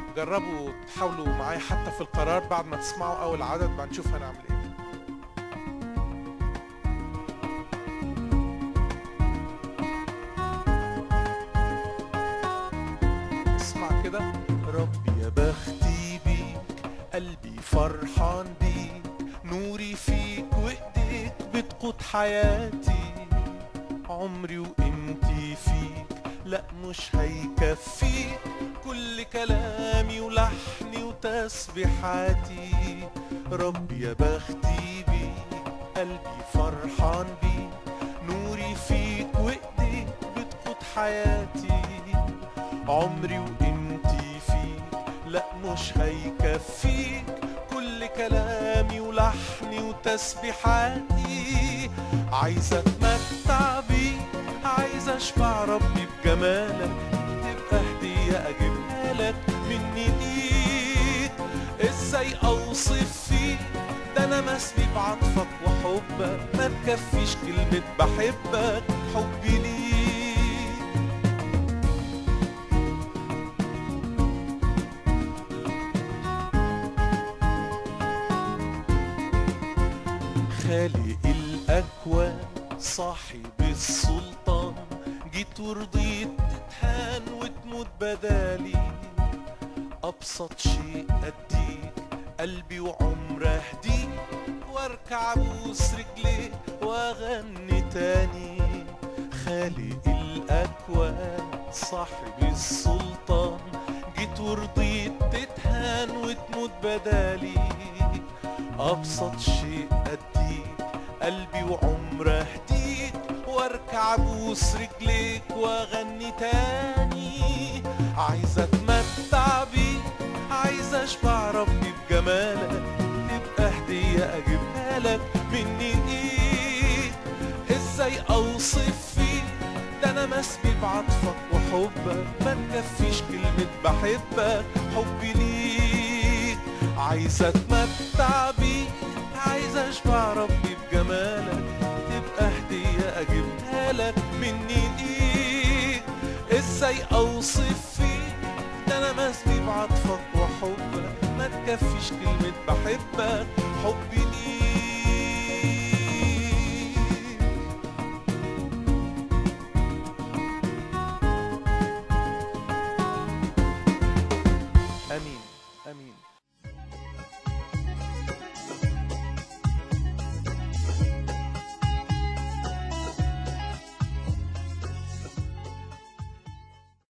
جربوا تحاولوا معايا حتى في القرار بعد ما تسمعوا اول عدد بعد نشوف هنعمل ايه اسمع كده ربي يا بختي بيك قلبي فرحان بيك نوري فيك وايديك بتقود حياتي عمري وقيمتي فيك لا مش هيكفيك كل كلامي ولحني وتسبيحاتي ربي يا بختي بيك قلبي فرحان بيك نوري فيك وايديك بتقود حياتي عمري وقيمتي فيك لا مش هيكفيك كل كلامي ولحني وتسبيحاتي عايز اتمتع بيك عايز اشبع ربي بجمالك تبقى هدية اجيبها لك مني ليك ازاي اوصف فيك ده انا مسبي بعطفك وحبك ما تكفيش كلمة بحبك حبي ليك خالق الأكوان صاحب السلطان جيت ورضيت تتهان وتموت بدالي أبسط شيء أديك قلبي وعمر أهديك واركع ابوس رجليك واغني تاني خالق الأكوان صاحب السلطان جيت ورضيت تتهان وتموت بدالي أبسط شيء أديك قلبي وعمر أهديك واركع ابوس رجليك واغني تاني عايز اتمتع بيك عايز اشبع ربي بجمالك تبقى هدية اجيبها لك مني ليك ازاي اوصف فيك ده انا مسبي بعطفك وحبك ما تكفيش كلمة بحبك حبي ليك عايز اتمتع بيك عايز اشبع ربي بجمالك تبقى هدية اجيبها لك مني ليك ازاي اوصف فيك ده انا مسبي بعطفك وحبك ما تكفيش كلمة بحبك حبي